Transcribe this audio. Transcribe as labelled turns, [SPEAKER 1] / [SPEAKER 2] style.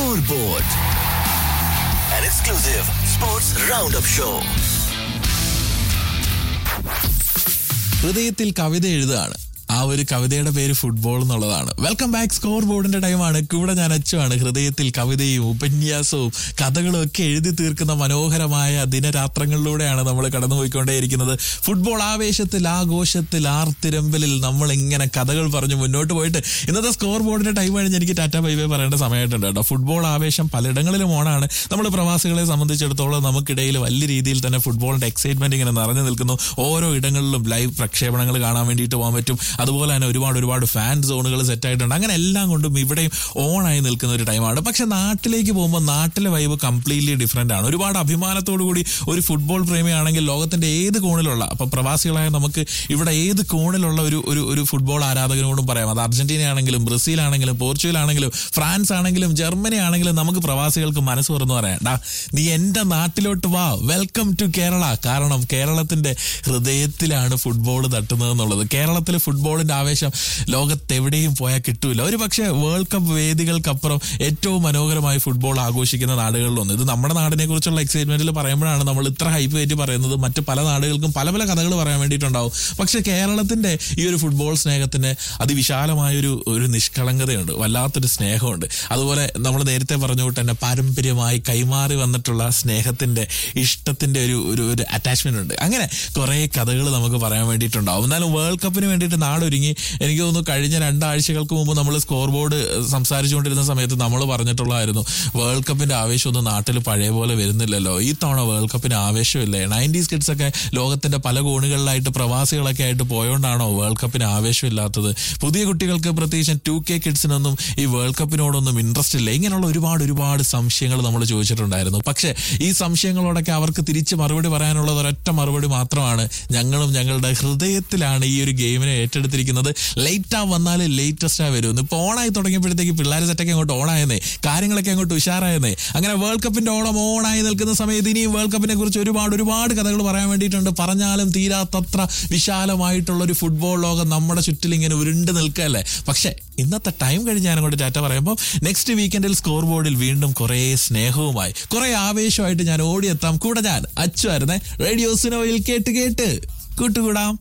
[SPEAKER 1] Scoreboard, an exclusive sports roundup show.
[SPEAKER 2] ഹൃദയത്തിൽ കവിത എഴുതുകയാണ് ആ ഒരു കവിതയുടെ പേര് ഫുട്ബോൾ എന്നുള്ളതാണ് വെൽക്കം ബാക്ക് സ്കോർ ബോർഡിന്റെ ടൈമാണ് കൂടെ ഞാൻ അച്ചുവാണ് ഹൃദയത്തിൽ കവിതയും ഉപന്യാസവും കഥകളും ഒക്കെ എഴുതി തീർക്കുന്ന മനോഹരമായ ദിനരാത്രങ്ങളിലൂടെയാണ് നമ്മൾ കടന്നുപോയിക്കൊണ്ടേയിരിക്കുന്നത് ഫുട്ബോൾ ആവേശത്തിൽ ആഘോഷത്തിൽ ആർത്തിരമ്പലിൽ നമ്മൾ ഇങ്ങനെ കഥകൾ പറഞ്ഞ് മുന്നോട്ട് പോയിട്ട് ഇന്നത്തെ സ്കോർ ബോർഡിന്റെ ടൈം കഴിഞ്ഞ് എനിക്ക് ടാറ്റ ബൈ ബൈ പറയേണ്ട സമയമായിട്ടുണ്ട് കേട്ടോ ഫുട്ബോൾ ആവേശം പലയിടങ്ങളിലും ഓണാണ് നമ്മൾ പ്രവാസികളെ സംബന്ധിച്ചിടത്തോളം നമുക്കിടയിൽ വലിയ രീതിയിൽ തന്നെ ഫുട്ബോളിന്റെ എക്സൈറ്റ്മെന്റ് ഇങ്ങനെ നിറഞ്ഞു നിൽക്കുന്നു ഓരോ ഇടങ്ങളിലും ലൈവ് പ്രക്ഷേപണങ്ങൾ കാണാൻ വേണ്ടിയിട്ട് പോകാൻ പറ്റും അതുപോലെ തന്നെ ഒരുപാട് ഒരുപാട് ഫാൻ സോണുകൾ സെറ്റ് ആയിട്ടുണ്ട് അങ്ങനെ എല്ലാം കൊണ്ടും ഇവിടെയും ഓണായി നിൽക്കുന്ന ഒരു ടൈമാണ് പക്ഷെ നാട്ടിലേക്ക് പോകുമ്പോൾ നാട്ടിലെ വൈബ് കംപ്ലീറ്റ്ലി ഡിഫറെന്റ് ആണ് ഒരുപാട് അഭിമാനത്തോടു കൂടി ഒരു ഫുട്ബോൾ പ്രേമിയാണെങ്കിൽ ലോകത്തിന്റെ ഏത് കോണിലുള്ള അപ്പൊ പ്രവാസികളായ നമുക്ക് ഇവിടെ ഏത് കോണിലുള്ള ഒരു ഒരു ഒരു ഫുട്ബോൾ ആരാധകനോടും പറയാം അത് അർജന്റീന ആണെങ്കിലും ബ്രസീൽ ആണെങ്കിലും പോർച്ചുഗൽ ആണെങ്കിലും ഫ്രാൻസ് ആണെങ്കിലും ജർമ്മനി ആണെങ്കിലും നമുക്ക് പ്രവാസികൾക്ക് മനസ്സ് തുറന്നു പറയാം ഡാ നീ എന്റെ നാട്ടിലോട്ട് വാ വെൽക്കം ടു കേരള കാരണം കേരളത്തിന്റെ ഹൃദയത്തിലാണ് ഫുട്ബോൾ തട്ടുന്നത് എന്നുള്ളത് കേരളത്തിലെ ഫുട്ബോളിന്റെ ആവേശം ലോകത്തെവിടെയും പോയാൽ കിട്ടൂല ഒരു പക്ഷേ വേൾഡ് കപ്പ് വേദികൾക്കപ്പുറം ഏറ്റവും മനോഹരമായി ഫുട്ബോൾ ആഘോഷിക്കുന്ന നാടുകളിലൊന്ന് ഇത് നമ്മുടെ നാടിനെ കുറിച്ചുള്ള എക്സൈറ്റ്മെന്റിൽ പറയുമ്പോഴാണ് നമ്മൾ ഇത്ര ഹൈപ്പ് കയറ്റി പറയുന്നത് മറ്റ് പല നാടുകൾക്കും പല പല കഥകൾ പറയാൻ വേണ്ടിയിട്ടുണ്ടാവും പക്ഷെ കേരളത്തിന്റെ ഈ ഒരു ഫുട്ബോൾ സ്നേഹത്തിന് അതിവിശാലമായ ഒരു ഒരു നിഷ്കളങ്കതയുണ്ട് വല്ലാത്തൊരു സ്നേഹമുണ്ട് അതുപോലെ നമ്മൾ നേരത്തെ പറഞ്ഞ കൊണ്ട് തന്നെ പാരമ്പര്യമായി കൈമാറി വന്നിട്ടുള്ള സ്നേഹത്തിന്റെ ഇഷ്ടത്തിന്റെ ഒരു ഒരു ഒരു അറ്റാച്ച്മെന്റ് ഉണ്ട് അങ്ങനെ കുറെ കഥകൾ നമുക്ക് പറയാൻ വേണ്ടിയിട്ടുണ്ടാവും എന്നാലും വേൾഡ് കപ്പിന് വേണ്ടിയിട്ട് നാടൊരുങ്ങി എനിക്ക് തോന്നുന്നു കഴിഞ്ഞ രണ്ടാഴ്ചകൾക്ക് മുമ്പ് നമ്മൾ സ്കോർ ബോർഡ് സംസാരിച്ചുകൊണ്ടിരുന്ന സമയത്ത് നമ്മൾ പറഞ്ഞിട്ടുള്ളതായിരുന്നു വേൾഡ് കപ്പിന്റെ ആവേശമൊന്നും നാട്ടിൽ പഴയ പോലെ വരുന്നില്ലല്ലോ ഈ തവണ വേൾഡ് കപ്പിന് ആവേശമില്ലേ നയൻറ്റീസ് കിഡ്സ് ഒക്കെ ലോകത്തിന്റെ പല കോണുകളിലായിട്ട് പ്രവാസികളൊക്കെ ആയിട്ട് പോയോണ്ടാണോ വേൾഡ് കപ്പിന് ആവേശമില്ലാത്തത് പുതിയ കുട്ടികൾക്ക് പ്രത്യേകിച്ച് ടു കെ കിഡ്സിനൊന്നും ഈ വേൾഡ് കപ്പിനോടൊന്നും ഇൻട്രസ്റ്റ് ഇല്ല ഇങ്ങനെയുള്ള ഒരുപാട് ഒരുപാട് സംശയങ്ങൾ നമ്മൾ ചോദിച്ചിട്ടുണ്ടായിരുന്നു പക്ഷേ ഈ സംശയങ്ങളോടൊക്കെ അവർക്ക് തിരിച്ച് മറുപടി പറയാനുള്ളത് ഒരൊറ്റ മറുപടി മാത്രമാണ് ഞങ്ങളും ഞങ്ങളുടെ ഹൃദയത്തിലാണ് ഈ ഒരു ഗെയിമിനെ ഏറ്റെടുത്തിരിക്കുന്നത് ലേറ്റാ വന്നാൽ ലേറ്റസ്റ്റാ വരുമെന്ന് ഇപ്പോൾ ഓണായി തുടങ്ങിയപ്പോഴത്തേക്ക് പിള്ളേർ സെറ്റൊക്കെ അങ്ങോട്ട് ഓണായെന്നേ കാര്യങ്ങളൊക്കെ അങ്ങോട്ട് ഉഷാറായെന്നേ അങ്ങനെ വേൾഡ് കപ്പിന്റെ ഓണം ഓണായി നിൽക്കുന്ന സമയത്ത് ഇനിയും വേൾഡ് കപ്പിനെ കുറിച്ച് ഒരുപാട് ഒരുപാട് കഥകൾ പറയാൻ വേണ്ടിയിട്ടുണ്ട് പറഞ്ഞാലും തീരാത്തത്ര വിശാലമായിട്ടുള്ള ഒരു ഫുട്ബോൾ ലോകം നമ്മുടെ ചുറ്റിൽ ഇങ്ങനെ ഉരുണ്ട് നിൽക്കല്ലേ പക്ഷേ ഇന്നത്തെ ടൈം കഴിഞ്ഞ് ഞാൻ അങ്ങോട്ട് ടാറ്റ പറയുമ്പോൾ നെക്സ്റ്റ് വീക്കെൻഡിൽ സ്കോർ ബോർഡിൽ വീണ്ടും കുറേ സ്നേഹവുമായി കുറേ ആവേശമായിട്ട് ഞാൻ ഓടിയെത്താം കൂടെ ഞാൻ അച്ചു ആയിരുന്നേ റേഡിയോ സിനോയിൽ കേട്ട് കേട്ട് കൂട്ടുകൂടാം